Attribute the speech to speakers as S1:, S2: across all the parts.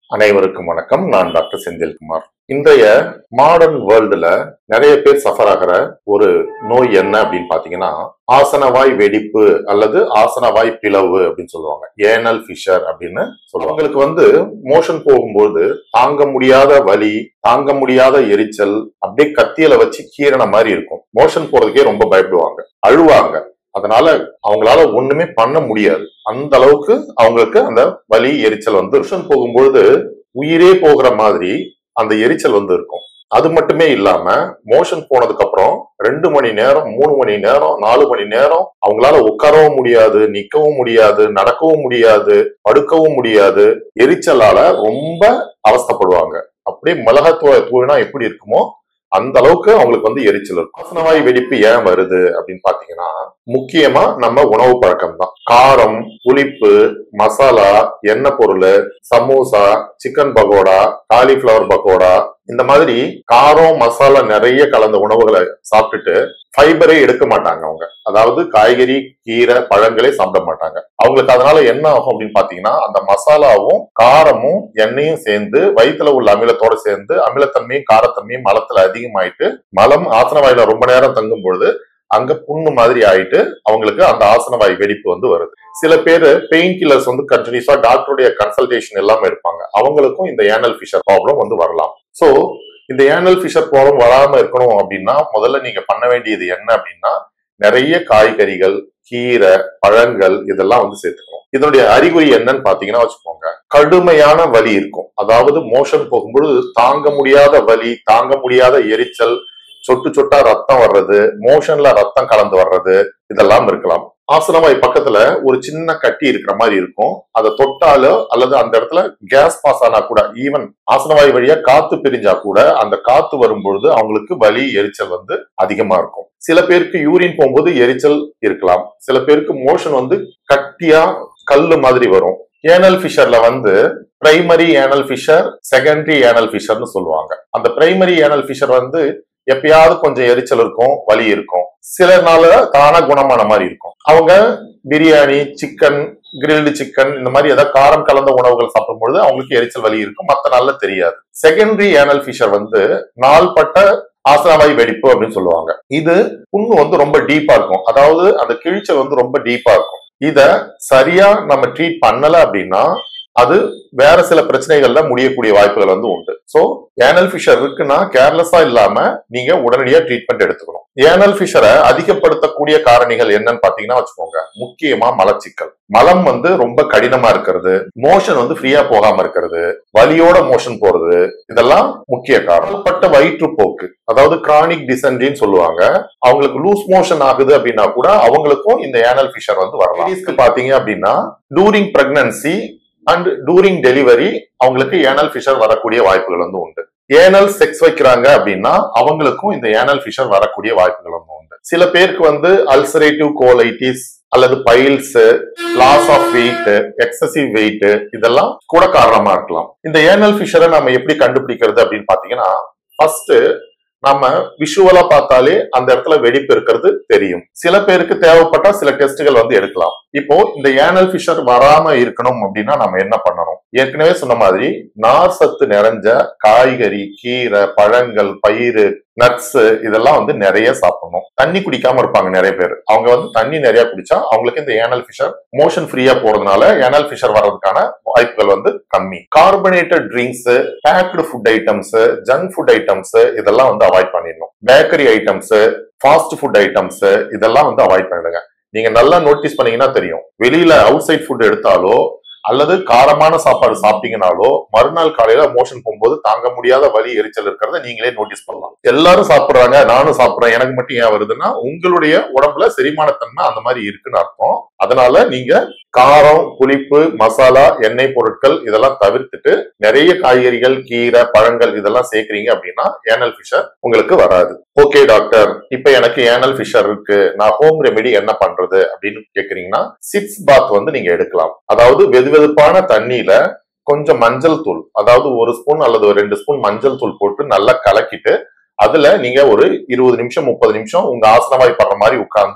S1: அனைவருக்கும் வணக்கம் நான் டாக்டர் செந்தில்குமார் இன்றைய மாடர்ன் வேர்ல்டுல நிறைய பேர் சஃபர் ஆகிற ஒரு நோய் என்ன அப்படின்னு பாத்தீங்கன்னா ஆசனவாய் வெடிப்பு அல்லது ஆசனவாய் பிளவு அப்படின்னு சொல்லுவாங்க ஏனல் ஃபிஷர் அப்படின்னு சொல்லுவாங்க அவங்களுக்கு வந்து மோஷன் போகும்போது தாங்க முடியாத வலி தாங்க முடியாத எரிச்சல் அப்படியே கத்தியில வச்சு கீரண மாதிரி இருக்கும் மோஷன் போறதுக்கே ரொம்ப பயப்படுவாங்க அழுவாங்க அதனால அவங்களால ஒண்ணுமே பண்ண முடியாது அந்த அளவுக்கு அவங்களுக்கு அந்த வலி எரிச்சல் வந்து வருஷம் போகும்பொழுது உயிரே போகிற மாதிரி அந்த எரிச்சல் வந்து இருக்கும் அது மட்டுமே இல்லாம மோஷன் போனதுக்கு அப்புறம் ரெண்டு மணி நேரம் மூணு மணி நேரம் நாலு மணி நேரம் அவங்களால உட்காரவும் முடியாது நிக்கவும் முடியாது நடக்கவும் முடியாது படுக்கவும் முடியாது எரிச்சலால ரொம்ப அவஸ்தைப்படுவாங்க அப்படியே மிளகாத்தூளை தூவினா எப்படி இருக்குமோ அந்த அளவுக்கு அவங்களுக்கு வந்து எரிச்சல் இருக்கும் ஆசனவாய் வெடிப்பு ஏன் வருது அப்படின்னு பாத்தீங்கன்னா முக்கியமா நம்ம உணவு பழக்கம் தான் காரம் புளிப்பு மசாலா எண்ணெய் பொருள் சமோசா சிக்கன் பகோடா காலிஃபிளவர் பகோடா இந்த மாதிரி காரம் மசாலா நிறைய கலந்த உணவுகளை சாப்பிட்டுட்டு ஃபைபரே எடுக்க மாட்டாங்க அவங்க அதாவது காய்கறி கீரை பழங்களே சாப்பிட மாட்டாங்க அவங்களுக்கு அதனால என்ன ஆகும் அப்படின்னு பாத்தீங்கன்னா அந்த மசாலாவும் காரமும் எண்ணெயும் சேர்ந்து வயிற்றுல உள்ள அமிலத்தோட சேர்ந்து அமிலத்தன்மையும் காரத்தன்மையும் மலத்துல அதிகமாயிட்டு மலம் ஆசன வாயில ரொம்ப நேரம் தங்கும் பொழுது அங்க புண்ணு மாதிரி ஆயிட்டு அவங்களுக்கு அந்த ஆசனவாய் வெடிப்பு வந்து வருது சில பேர் பெயின் கில்லர்ஸ் வந்து கண்டினியூஸா டாக்டருடைய கன்சல்டேஷன் இல்லாம இருப்பாங்க அவங்களுக்கும் இந்த ஏனல் ஃபிஷர் ப்ராப்ளம் வந்து வரலாம் சோ இந்த ஏனல் ஃபிஷர் ப்ராப்ளம் வராம இருக்கணும் அப்படின்னா முதல்ல நீங்க பண்ண வேண்டியது என்ன அப்படின்னா நிறைய காய்கறிகள் கீரை பழங்கள் இதெல்லாம் வந்து சேர்த்துக்கணும் இதனுடைய அறிகுறி என்னன்னு பாத்தீங்கன்னா வச்சுக்கோங்க கடுமையான வலி இருக்கும் அதாவது மோஷன் போகும்பொழுது தாங்க முடியாத வலி தாங்க முடியாத எரிச்சல் சொட்டு சொட்டா ரத்தம் வர்றது மோஷன்ல ரத்தம் கலந்து வர்றது இதெல்லாம் இருக்கலாம் ஆசனவாய் பக்கத்துல ஒரு சின்ன கட்டி இருக்கிற மாதிரி இருக்கும் அதை தொட்டாலோ அல்லது அந்த இடத்துல கேஸ் பாஸ் ஆனா கூட ஈவன் ஆசனவாய் வழியா காத்து பிரிஞ்சா கூட அந்த காத்து வரும்பொழுது அவங்களுக்கு வலி எரிச்சல் வந்து அதிகமா இருக்கும் சில பேருக்கு யூரின் போகும்போது எரிச்சல் இருக்கலாம் சில பேருக்கு மோஷன் வந்து கட்டியா கல்லு மாதிரி வரும் ஏனல் ஃபிஷர்ல வந்து primary anal fissure secondary anal ஃபிஷர்னு சொல்லுவாங்க அந்த பிரைமரி ஏனல் ஃபிஷர் வந்து எப்பயாவது கொஞ்சம் எரிச்சல் இருக்கும் வலி இருக்கும் சில நாள் தானா குணமான மாதிரி இருக்கும் அவங்க பிரியாணி சிக்கன் கிரில்டு சிக்கன் இந்த மாதிரி ஏதாவது காரம் கலந்த உணவுகள் சாப்பிடும்பொழுது அவங்களுக்கு எரிச்சல் வலி இருக்கும் மற்ற நாள்ல தெரியாது செகண்டரி ஏனல் ஃபிஷர் வந்து நாள்பட்ட ஆசனவாய் வெடிப்பு அப்படின்னு சொல்லுவாங்க இது புண்ணு வந்து ரொம்ப டீப்பா இருக்கும் அதாவது அந்த கிழிச்சல் வந்து ரொம்ப டீப்பா இருக்கும் இத சரியா நம்ம ட்ரீட் பண்ணல அப்படின்னா அது வேற சில பிரச்சனைகள்ல முடியக்கூடிய வாய்ப்புகள் வந்து உண்டு சோ ஏனல் ஃபிஷர் இருக்குன்னா கேர்லெஸ்ஸா இல்லாம நீங்க உடனடியா ட்ரீட்மெண்ட் எடுத்துக்கணும் ஏனல் ஃபிஷரை அதிகப்படுத்தக்கூடிய காரணிகள் என்னன்னு பாத்தீங்கன்னா வச்சுக்கோங்க முக்கியமா மலச்சிக்கல் மலம் வந்து ரொம்ப கடினமா இருக்கிறது மோஷன் வந்து ஃப்ரீயா போகாம இருக்கிறது வலியோட மோஷன் போறது இதெல்லாம் முக்கிய காரணம் பட்ட வயிற்றுப்போக்கு அதாவது கிரானிக் டிசென்ட்ரின்னு சொல்லுவாங்க அவங்களுக்கு லூஸ் மோஷன் ஆகுது அப்படின்னா கூட அவங்களுக்கும் இந்த ஏனல் ஃபிஷர் வந்து வரலாம் லேடிஸ்க்கு பாத்தீங்க அப்படின்னா during pregnancy and during delivery அவங்களுக்கு ஏனல் ஃபிஷர் வரக்கூடிய வாய்ப்புகள் வந்து உண்டு ஏனல் செக்ஸ் வைக்கிறாங்க அப்படின்னா அவங்களுக்கும் இந்த ஏனல் ஃபிஷர் வரக்கூடிய வாய்ப்புகள் வந்து உண்டு சில பேருக்கு வந்து அல்சரேட்டிவ் கோலைட்டிஸ் அல்லது piles loss of weight excessive weight இதெல்லாம் கூட காரணமா இருக்கலாம் இந்த ஏனல் ஃபிஷரை நம்ம எப்படி கண்டுபிடிக்கிறது அப்படின்னு பாத்தீங்கன்னா ஃபர்ஸ்ட் நம்ம விஷுவலா பார்த்தாலே அந்த இடத்துல வெடிப்பு இருக்கிறது தெரியும் சில பேருக்கு தேவைப்பட்டா சில டெஸ்ட்டுகள் வந்து எடுக்கலாம் இப்போ இந்த ஏனல் ஃபிஷர் வராம இருக்கணும் அப்படின்னா நம்ம என்ன பண்ணணும் ஏற்கனவே சொன்ன மாதிரி நார் சத்து நிறைஞ்ச காய்கறி கீரை பழங்கள் பயிறு நட்ஸ் இதெல்லாம் வந்து நிறைய சாப்பிடணும் தண்ணி குடிக்காம இருப்பாங்க நிறைய பேர் அவங்க வந்து தண்ணி நிறைய குடிச்சா அவங்களுக்கு இந்த ஏனல் ஃபிஷர் மோஷன் ஃப்ரீயா போறதுனால ஏனல் ஃபிஷர் வர்றதுக்கான வாய்ப்புகள் வந்து கம்மி carbonated drinks baked food items junk food items இதெல்லாம் வந்து அவாய்ட் பண்ணிடணும் bakery items fast food items இதெல்லாம் வந்து அவாய்ட் பண்ணிடுங்க நீங்க நல்லா நோட்டீஸ் பண்ணீங்கன்னா தெரியும் வெளியில அவுட் சைட் ஃபுட் எடுத்தாலோ அல்லது காரமான சாப்பாடு சாப்பிட்டீங்கனாலோ மறுநாள் காலையில மோஷன் போகும்போது தாங்க முடியாத வலி எரிச்சல் இருக்கிறத நீங்களே நோட்டீஸ் பண்ணலாம் எல்லாரும் சாப்பிடுறாங்க நானும் சாப்பிடுறேன் எனக்கு மட்டும் ஏன் வருதுன்னா உங்களுடைய உடம்புல செரிமானத்தன்மை அந்த மாதிரி இருக்குன்னு அர்த்தம் அதனால நீங்க காரம் புளிப்பு மசாலா எண்ணெய் பொருட்கள் இதெல்லாம் தவிர்த்துட்டு நிறைய காய்கறிகள் கீரை பழங்கள் இதெல்லாம் சேர்க்கறீங்க அப்படின்னா ஏனல் ஃபிஷர் உங்களுக்கு வராது ஓகே டாக்டர் இப்ப எனக்கு ஏனல் ஃபிஷர் இருக்கு நான் ஹோம் ரெமெடி என்ன பண்றது அப்படின்னு கேக்குறீங்கன்னா சிக்ஸ் பாத் வந்து நீங்க எடுக்கலாம் அதாவது வெது வெதுப்பான தண்ணியில கொஞ்சம் மஞ்சள் தூள் அதாவது ஒரு ஸ்பூன் அல்லது ஒரு ரெண்டு ஸ்பூன் மஞ்சள் தூள் போட்டு நல்லா கலக்கிட்டு அதுல நீங்க ஒரு இருபது நிமிஷம் முப்பது நிமிஷம் உங்க ஆசனவாய் படுற மாதிரி உட்கார்ந்து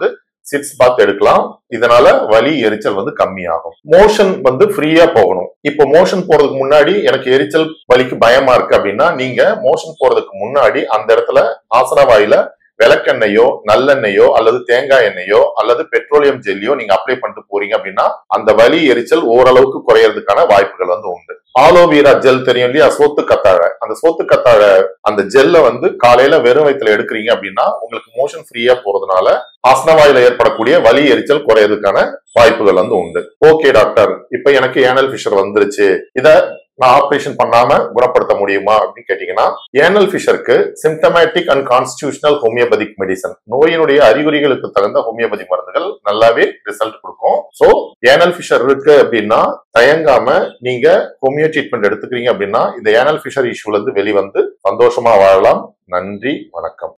S1: சிட்ஸ் பாத் எடுக்கலாம் இதனால வலி எரிச்சல் வந்து கம்மியாகும் மோஷன் வந்து ஃப்ரீயா போகணும் இப்போ மோஷன் போறதுக்கு முன்னாடி எனக்கு எரிச்சல் வலிக்கு பயமா இருக்கு அப்படின்னா நீங்க மோஷன் போறதுக்கு முன்னாடி அந்த இடத்துல ஆசன வாயில விளக்கெண்ணெயோ நல்லெண்ணெயோ அல்லது தேங்காய் எண்ணெயோ அல்லது பெட்ரோலியம் ஜெல்லியோ நீங்க அப்ளை பண்ணிட்டு போறீங்க அப்படின்னா அந்த வலி எரிச்சல் ஓரளவுக்கு குறையறதுக்கான வாய்ப்புகள் வந்து உண்டு ஆலோவீரா ஜெல் தெரியும் இல்லையா சோத்து கத்தாழை அந்த சோத்து கத்தாழை அந்த ஜெல்லை வந்து காலையில வெறும் வயிற்றுல எடுக்கிறீங்க அப்படின்னா உங்களுக்கு மோஷன் ஃப்ரீயா போறதுனால ஆசனவாயில ஏற்படக்கூடிய வலி எரிச்சல் குறையறதுக்கான வாய்ப்புகள் வந்து உண்டு ஓகே டாக்டர் இப்ப எனக்கு ஏனல் ஃபிஷர் வந்துருச்சு இத நான் ஆபரேஷன் பண்ணாம குணப்படுத்த முடியுமா அப்படின்னு கேட்டீங்கன்னா ஏனல் ஃபிஷருக்கு symptomatic and constitutional homeopathic medicine நோயினுடைய அறிகுறிகளுக்கு தகுந்த ஹோமியோபதி மருந்துகள் நல்லாவே ரிசல்ட் கொடுக்கும் சோ ஏனல் ஃபிஷர் இருக்கு அப்படின்னா தயங்காம நீங்க ஹோமியோ ட்ரீட்மெண்ட் எடுத்துக்கிறீங்க அப்படின்னா இந்த ஏனல் ஃபிஷர் இஷ்யூல இருந்து வெளிவந்து சந்தோஷமா வாழலாம் நன்றி வணக்கம்